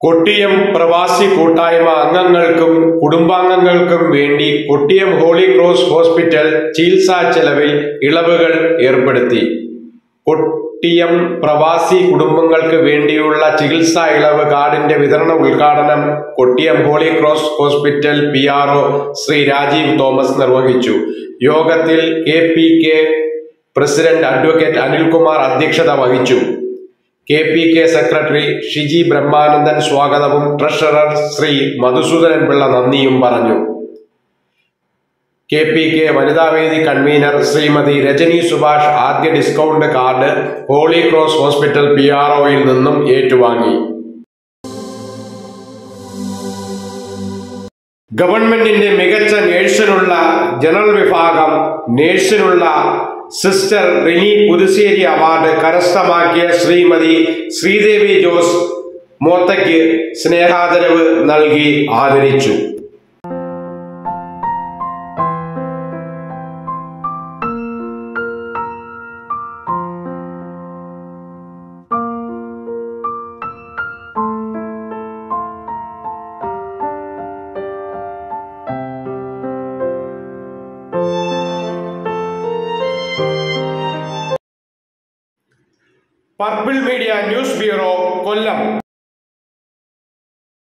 കൊട്ടിയം പ്രവാസി കൂട്ടായ്മ അംഗങ്ങൾക്കും കുടുംബാംഗങ്ങൾക്കും വേണ്ടി കൊട്ടിയം ഹോളി ക്രോസ് ഹോസ്പിറ്റൽ ചികിത്സാ ചെലവിൽ ഇളവുകൾ ഏർപ്പെടുത്തി കൊട്ടിയം പ്രവാസി കുടുംബങ്ങൾക്ക് വേണ്ടിയുള്ള ചികിത്സാ ഇളവ് കാർഡിന്റെ വിതരണ ഉദ്ഘാടനം Kottiyam holy cross hospital P R Shri Rajeev Thomas നിർവഹിച്ചു യോഗത്തിൽ K P K president advocate Anilkumar അധ്യക്ഷത വഹിച്ചു K P K secretary Shiji Brahmanandan സ്വാഗതവും ട്രഷറർ ശ്രീ മധുസൂദനൻ പിള്ള നന്ദിയും പറഞ്ഞു കെ പി കെ വനിതാവേദി കൺവീനർ ശ്രീമതി രജനി സുഭാഷ് ആദ്യ discount card holy cross hospital P R ഒയിൽ നിന്നും ഏറ്റുവാങ്ങി ഗവൺമെന്റിന്റെ മികച്ച നേഴ്സിനുള്ള ജനറൽ വിഭാഗം നേഴ്സിനുള്ള സിസ്റ്റർ റിനി പുതുശ്ശേരി അവാർഡ് കരസ്ഥമാക്കിയ ശ്രീമതി ശ്രീദേവി ജോസ് മോത്തയ്ക്ക് സ്നേഹാദരവ് നൽകി ആദരിച്ചു പർപ്പിൾ മീഡിയ ന്യൂസ് ബ്യൂറോ കൊല്ലം